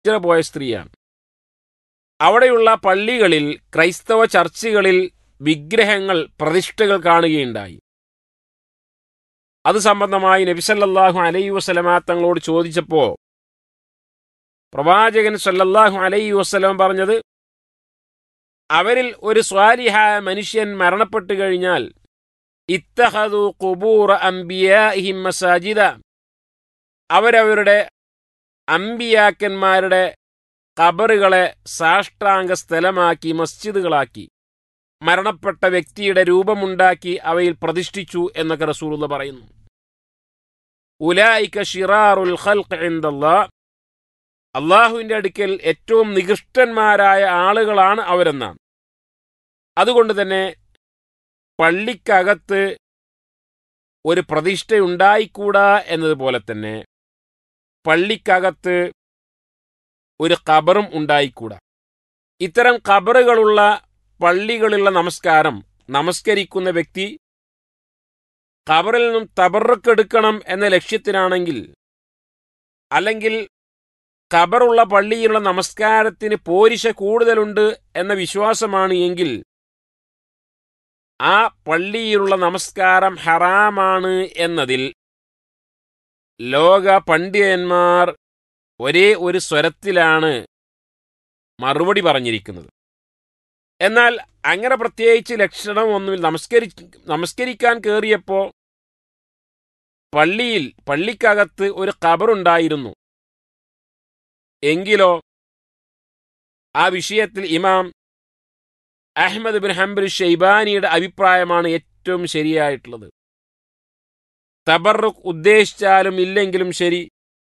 ഹിജ്റ പോയ സ്ത്രീയാണ് അവിടെയുള്ള പള്ളികളിൽ ക്രൈസ്തവ ചർച്ചുകളിൽ വിഗ്രഹങ്ങൾ പ്രതിഷ്ഠകൾ കാണുകയുണ്ടായി അത് സംബന്ധമായി നബിസല്ലാഹു അലൈ വസ്ലമ തങ്ങളോട് ചോദിച്ചപ്പോൾ പ്രവാചകൻ സല്ലല്ലാഹു അലൈ വസ്ലം പറഞ്ഞത് അവരിൽ ഒരു സ്വാലിഹായ മനുഷ്യൻ മരണപ്പെട്ടു കഴിഞ്ഞാൽ ഇത്തഹദു കുബൂറ അംബിയാഹിം മസാജിദ അവരവരുടെ അമ്പിയാക്കന്മാരുടെ കബറുകളെ സാഷ്ടാംഗ സ്ഥലമാക്കി മസ്ജിദുകളാക്കി മരണപ്പെട്ട വ്യക്തിയുടെ രൂപമുണ്ടാക്കി അവയിൽ പ്രതിഷ്ഠിച്ചു എന്നൊക്കെ റസൂലുള്ള പറയുന്നു ഉലായിക്ക ഷിറാറുൽ ഖൽഖ് ഇൻദല്ലാ അള്ളാഹുവിന്റെ അടുക്കൽ ഏറ്റവും നികൃഷ്ടന്മാരായ ആളുകളാണ് അവരെന്നാണ് അതുകൊണ്ട് തന്നെ പള്ളിക്കകത്ത് ഒരു പ്രതിഷ്ഠയുണ്ടായിക്കൂടാ എന്നതുപോലെ തന്നെ പള്ളിക്കകത്ത് ഒരു ഖബറും ഉണ്ടായിക്കൂടാ ഇത്തരം ഖബറുകളുള്ള പള്ളികളിലുള്ള നമസ്കാരം നമസ്കരിക്കുന്ന വ്യക്തി ഖബറിൽ നിന്നും തബറക്കെടുക്കണം എന്ന ലക്ഷ്യത്തിനാണെങ്കിൽ അല്ലെങ്കിൽ ഖബറുള്ള പള്ളിയിലുള്ള നമസ്കാരത്തിന് പോരിശ കൂടുതലുണ്ട് എന്ന വിശ്വാസമാണ് എങ്കിൽ ആ പള്ളിയിലുള്ള നമസ്കാരം ഹറാമാണ് എന്നതിൽ ലോക പണ്ഡിതന്മാർ ഒരേ ഒരു സ്വരത്തിലാണ് മറുപടി പറഞ്ഞിരിക്കുന്നത് എന്നാൽ അങ്ങനെ പ്രത്യേകിച്ച് ലക്ഷണമൊന്നുമില്ല നമസ്കരി നമസ്കരിക്കാൻ കയറിയപ്പോൾ പള്ളിയിൽ പള്ളിക്കകത്ത് ഒരു ഖബറുണ്ടായിരുന്നു എങ്കിലോ ആ വിഷയത്തിൽ ഇമാം അഹമ്മദ് ബിൻ ഹംബൽ ഷെയ്ബാനിയുടെ അഭിപ്രായമാണ് ഏറ്റവും ശരിയായിട്ടുള്ളത് തബറുഖ് ഉദ്ദേശിച്ചാലും ഇല്ലെങ്കിലും ശരി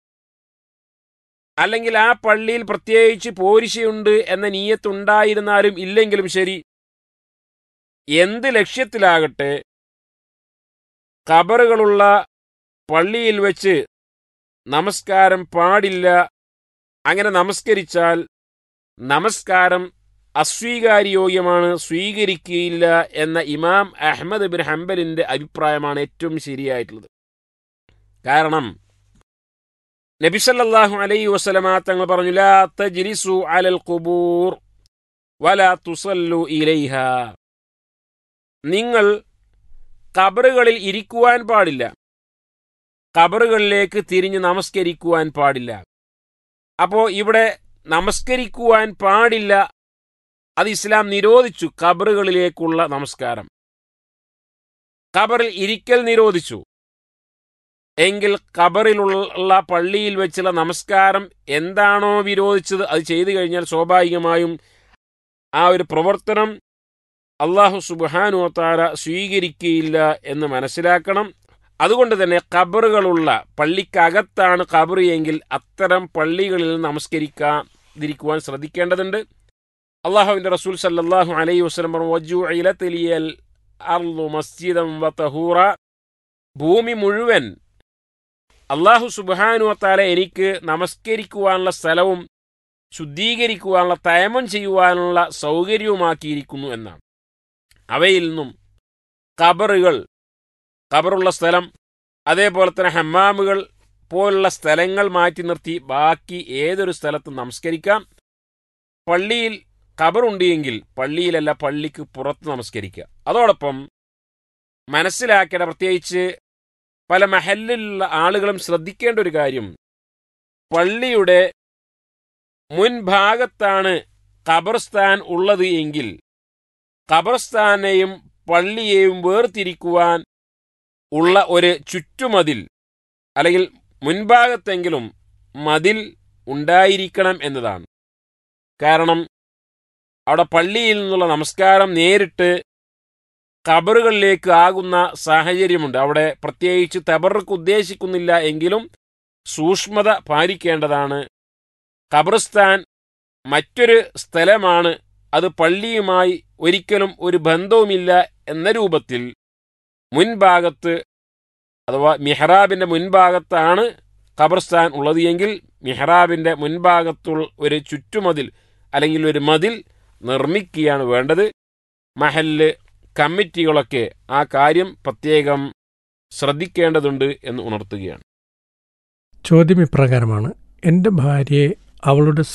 അല്ലെങ്കിൽ ആ പള്ളിയിൽ പ്രത്യേകിച്ച് പോരിശയുണ്ട് എന്ന നീയത്തുണ്ടായിരുന്നാലും ഇല്ലെങ്കിലും ശരി എന്ത് ലക്ഷ്യത്തിലാകട്ടെ ഖബറുകളുള്ള പള്ളിയിൽ വെച്ച് നമസ്കാരം പാടില്ല അങ്ങനെ നമസ്കരിച്ചാൽ നമസ്കാരം അസ്വീകാര്യോഗ്യമാണ് സ്വീകരിക്കുകയില്ല എന്ന ഇമാം അഹമ്മദ് ബിൻ ഹംബലിന്റെ അഭിപ്രായമാണ് ഏറ്റവും ശരിയായിട്ടുള്ളത് കാരണം നബിസല്ലാഹു അലൈ വസലമ തങ്ങൾ പറഞ്ഞു ലാ തജ്ലിസു അലൽ ഖുബൂർ വലാ തുസല്ലു ഇലൈഹ നിങ്ങൾ കബറുകളിൽ ഇരിക്കുവാൻ പാടില്ല കബറുകളിലേക്ക് തിരിഞ്ഞ് നമസ്കരിക്കുവാൻ പാടില്ല അപ്പോ ഇവിടെ നമസ്കരിക്കുവാൻ പാടില്ല അത് ഇസ്ലാം നിരോധിച്ചു കബറുകളിലേക്കുള്ള നമസ്കാരം കബറിൽ ഇരിക്കൽ നിരോധിച്ചു എങ്കിൽ കബറിലുള്ള പള്ളിയിൽ വെച്ചുള്ള നമസ്കാരം എന്താണോ വിരോധിച്ചത് അത് ചെയ്തു കഴിഞ്ഞാൽ സ്വാഭാവികമായും ആ ഒരു പ്രവർത്തനം അള്ളാഹു സുബാനു താര സ്വീകരിക്കുകയില്ല എന്ന് മനസ്സിലാക്കണം അതുകൊണ്ട് തന്നെ ഖബറുകളുള്ള പള്ളിക്കകത്താണ് ഖബർ എങ്കിൽ അത്തരം പള്ളികളിൽ നമസ്കരിക്കാതിരിക്കുവാൻ ശ്രദ്ധിക്കേണ്ടതുണ്ട് അള്ളാഹുവിന്റെ റസൂൽ സല്ലാഹു അലൈഹി വസ്ലം പറഞ്ഞു മസ്ജിദം വതഹൂറ ഭൂമി മുഴുവൻ അള്ളാഹു സുബാനുവത്താല എനിക്ക് നമസ്കരിക്കുവാനുള്ള സ്ഥലവും ശുദ്ധീകരിക്കുവാനുള്ള തയമം ചെയ്യുവാനുള്ള സൗകര്യവുമാക്കിയിരിക്കുന്നു എന്നാണ് അവയിൽ നിന്നും കബറുകൾ കബറുള്ള സ്ഥലം അതേപോലെ തന്നെ ഹമ്മാമുകൾ പോലുള്ള സ്ഥലങ്ങൾ മാറ്റി നിർത്തി ബാക്കി ഏതൊരു സ്ഥലത്തും നമസ്കരിക്കാം പള്ളിയിൽ ഖബറുണ്ട് എങ്കിൽ പള്ളിയിലല്ല പള്ളിക്ക് പുറത്ത് നമസ്കരിക്കുക അതോടൊപ്പം മനസ്സിലാക്കേണ്ട പ്രത്യേകിച്ച് പല മഹലിലുള്ള ആളുകളും ശ്രദ്ധിക്കേണ്ട ഒരു കാര്യം പള്ളിയുടെ മുൻഭാഗത്താണ് ഖബർസ്ഥാൻ ഉള്ളത് എങ്കിൽ ഖബർസ്ഥാനെയും പള്ളിയെയും വേർതിരിക്കുവാൻ ഉള്ള ഒരു ചുറ്റുമതിൽ അല്ലെങ്കിൽ മുൻഭാഗത്തെങ്കിലും മതിൽ ഉണ്ടായിരിക്കണം എന്നതാണ് കാരണം അവിടെ പള്ളിയിൽ നിന്നുള്ള നമസ്കാരം നേരിട്ട് ഖബറുകളിലേക്ക് ആകുന്ന സാഹചര്യമുണ്ട് അവിടെ പ്രത്യേകിച്ച് തബർക്ക് ഉദ്ദേശിക്കുന്നില്ല എങ്കിലും സൂക്ഷ്മത പാലിക്കേണ്ടതാണ് ഖബർസ്ഥാൻ മറ്റൊരു സ്ഥലമാണ് അത് പള്ളിയുമായി ഒരിക്കലും ഒരു ബന്ധവുമില്ല എന്ന രൂപത്തിൽ മുൻഭാഗത്ത് അഥവാ മിഹ്റാബിന്റെ മുൻഭാഗത്താണ് ഖബർസ്ഥാൻ ഉള്ളത് എങ്കിൽ മിഹ്റാബിന്റെ മുൻഭാഗത്തുള്ള ഒരു ചുറ്റുമതിൽ അല്ലെങ്കിൽ ഒരു മതിൽ നിർമ്മിക്കുകയാണ് വേണ്ടത് മഹല്ല് കമ്മിറ്റികളൊക്കെ ആ കാര്യം പ്രത്യേകം ശ്രദ്ധിക്കേണ്ടതുണ്ട് എന്ന് ഉണർത്തുകയാണ് ചോദ്യം ഇപ്രകാരമാണ് എൻ്റെ ഭാര്യയെ അവളുടെ